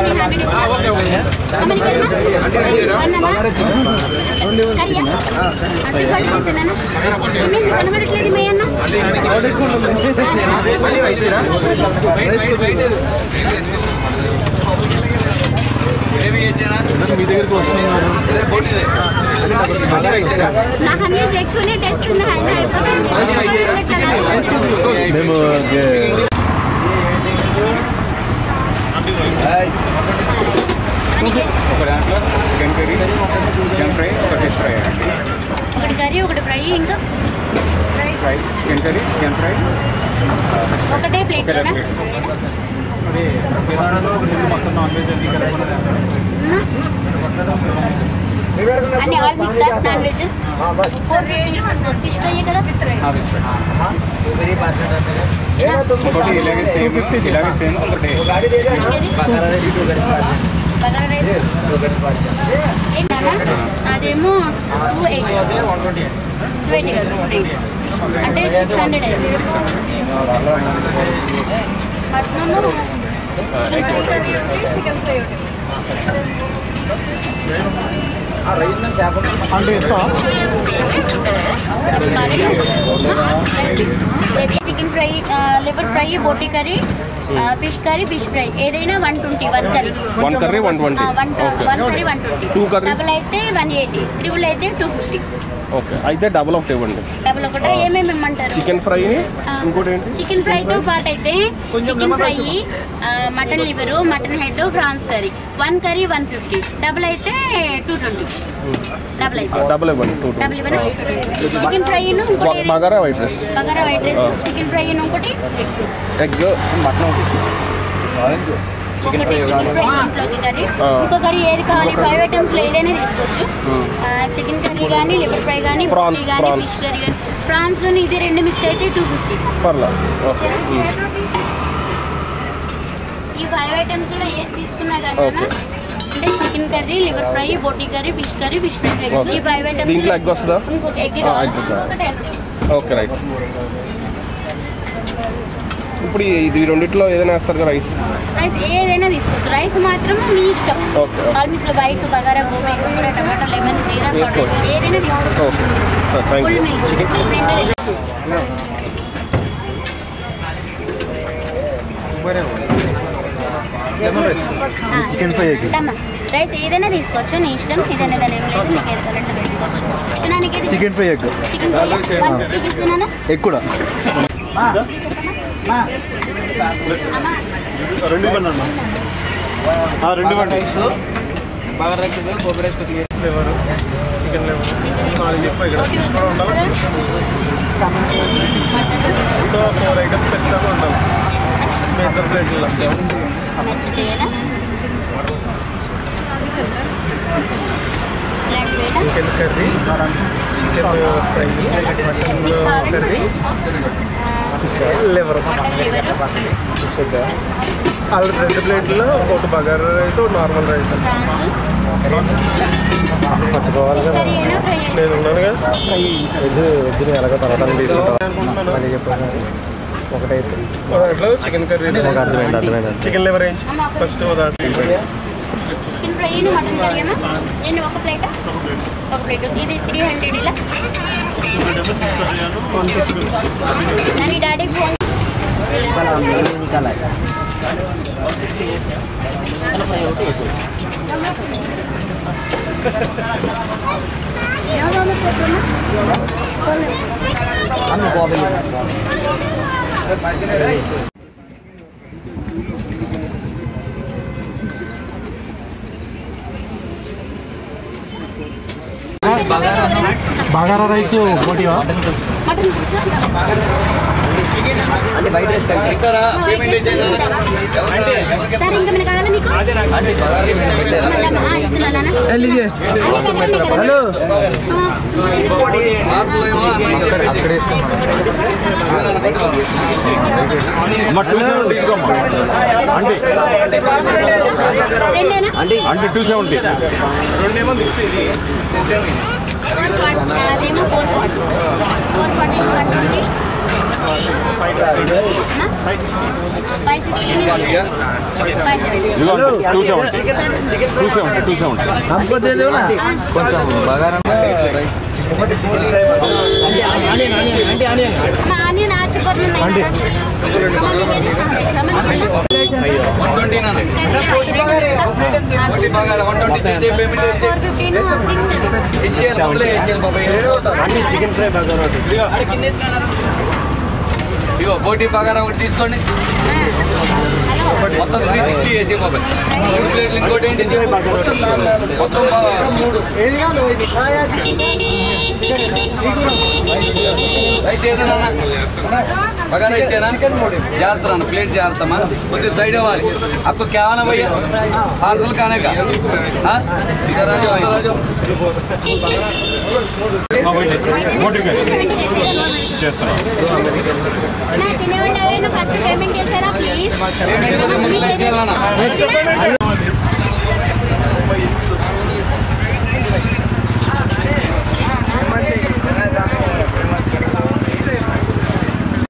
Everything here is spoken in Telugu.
నేను హండ్రెడ్ ఇస్తాను అమ్మ నీ పేరు అన్నమా కర్రీయా అట్టి పాటు చేసాను ఏమేమి కనబడట్లేదు మీ అన్న మీ దగ్గరికి వస్తున్నారు నాకు అన్ని ఎక్కువనే టెస్ట్ ఉన్నాయి అయిపోతుంది మేము మనకి ఒక దాంట్లో చికెన్ కర్రీ చికెన్ ఫ్రై ఒక ఫిష్ ఫ్రై అండి ఒకటి కర్రీ ఒకటి ఫ్రై ఇంకా fry chicken curry chicken fry ఒకటే ప్లేట్ లోనా అన్ని all mix non veg four fifty fish fry కదా ఒకటి ఇలాగే సేమ్ ఇలాగే సేమ్ ఒకటి ఇంకేది బగారా రైస్ ఏంటన్నా అదేమో టూ ఎయిటీ టూ ఎయిటీ కదా అంటే సిక్స్ హండ్రెడ్ అయింది మటనము చికెన్ ఫ్రై అంటే చికెన్ ఫ్రై లివర్ ఫ్రై బోటి curry fish curry fish fry ఏదైనా one twenty one curry one curry one twenty one one curry one twenty Two curries? Double అయితే వన్ ఎయిటీ త్రిబుల్ అయితే టూ ఫిఫ్టీ ఓకే అయితే డబల్ ఒకటి ఇవ్వండి డబుల్ ఒకటి ఏమేమి ఇమ్మంటారు చికెన్ ఫ్రై ఇంకోటి ఏంటి చికెన్ ఫ్రైతో పాటు అయితే chicken fry mutton liver mutton head prawns curry one curry one fifty double అయితే టూ ట్వంటీ డబుల్ అయితే డబల్ ఇవ్వండి టూ డబుల్ ఇవ్వనా చికెన్ ఫ్రై ఇంకోటి ఏది? Bagara white rice bagara white rice chicken fry ఇంకోటి ఎగ్ మటన్ ఒకటి చికెన్ ఫ్రై ఇంట్లోకి కర్రీ ఆ. ఇంకో కర్రీ ఏది కావాలి ఫైవ్ ఐటమ్స్ లో ఏదైనా తీసుకోవచ్చు చికెన్ కర్రీ కానీ లివర్ ఫ్రై కానీ Prawns, బోటీ కానీ prawns. ఫిష్ కర్రీ కానీ ఫ్రాన్స్ ఇది రెండు మిక్స్ అయితే టూ ఫిఫ్టీ పర్లా ఓకే ఈ ఫైవ్ ఐటమ్స్ లో ఏది తీసుకున్నా కానీ Okay. అంటే చికెన్ కర్రీ లివర్ ఫ్రై బోటీ curry fish curry fish fry Okay. ఈ ఫైవ్ ఐటమ్స్ దీంట్లో egg వస్తుందా? ఇంకొక ఎగ్ ఆ, కావాలి egg కావాలి. ఇంకొక టెన్ రూపీస్ ఓకే రైట్ ఇప్పుడు ఇది ఈ రెండిట్లో ఏదైనా వేస్తారు కదా రైస్ రైస్ ఏదైనా తీసుకోవచ్చు రైస్ మాత్రం మీ ఇష్టం okay almost white bagara gobi gongura tomato lemon jeera వేసుకోవచ్చు. కర్డ్ ఏదైనా తీసుకోవచ్చు okay thank full you meals రెండు చికెన్ ఫ్రై రైస్ ఏదైనా తీసుకోవచ్చు నీ ఇష్టం ఏదైనా దాని ఏం లేదు మీకు ఏది కావాలంటే తీసుకోవచ్చు చిన్న నీకు ఏది chicken fry egg chicken fry one ఫిఫ్టీకి ఇస్తున్నానా ఎగ్ కూడా అమ్మా రెండు ఇవ్వండి అన్న ఆ, రెండు ఇవ్వండి లివర్ చికెన్ లివర్ అది చెప్పు ఇక్కడ కూడా ఉండాలి సో ఫోర్ ఐటమ్స్ ఖచ్చితంగా ఉండాలి మీ ఇద్దరు ప్లేట్లో మెత్తగా ఇలాంటివేనా chicken curry chicken fry mutton మీకు కావాలంటే కర్రీ ఆ, లివర్ మటన్ లివర్ అలా రెండు ప్లేట్లో ఒక బగారా రైస్ ఒక normal rice prawns fish curry అయినా ఫ్రై అయినా నేను ఉన్నాను కదా వెజ్ వెజ్ని ఎలాగో తర్వాత తీసుకుంటాం మళ్ళీ చెప్పాను ఒకటైతే దాంట్లో చికెన్ కర్రీ నాకు అర్థమైంది అర్థమైంది చికెన్ లివర్ వేయించి ఫస్ట్ దాంట్లో చికెన్ ఫ్రై మటన్ కర్రీ అమ్మా నేను ఒక ప్లేట్ ఒక ప్లేట్ ఇది త్రీ హండ్రెడ్ ఇలా నాకు డాడీకి ఫోన్ బగారా రైస్ పోటీవా మటన్ సార్ ఇంకా మనకు కావాలా మీకు మళ్ళా, ఆ, ఇస్తున్నానా హలో రెండేనా అంటే టూ సెవెంటీ రెండేమో మిక్స్ ఇది అదేమో four forty four forty one twenty five five sixty five seventy two seventy two seventy two seventy కొంచెం బగారా ఆనియన్ ఆచి కొన్ని ఉన్నాయి ఒకటి బగారా వన్ ట్వంటీ తీసే payment four fifteen six seven ఇచ్చేయాలి మొదలే ఇచ్చేయాలి బాబాయ్ అన్ని చికెన్ ఫ్రై బగారా ఇగో బోటి బగారా ఒకటి తీసుకోండి మొత్తం త్రీ సిక్స్టీ వేసి బాబాయ్ మూడు ప్లేట్లు ఇంకోటి ఏంటి ఇది? మొత్తం బా- మూడు రైస్ ఏదైనా బగారా ఇచ్చేనా జాగ్రత్త అన్న ప్లేట్ జాగ్రత్తమా కొద్దిగా సైడ్ అవ్వాలి आपको क्या आना भैया पार्सल खाने का हाँ इधर आ जाओ इधर आ जाओ చేస్తున్నాం నా తినేవాళ్ళు ఎవరైనా ఫస్ట్ పేమెంట్ చేశారా ప్లీజ్ పేమెంట్ కొద్దిగా ముందు లైక్ చేయాలన్నా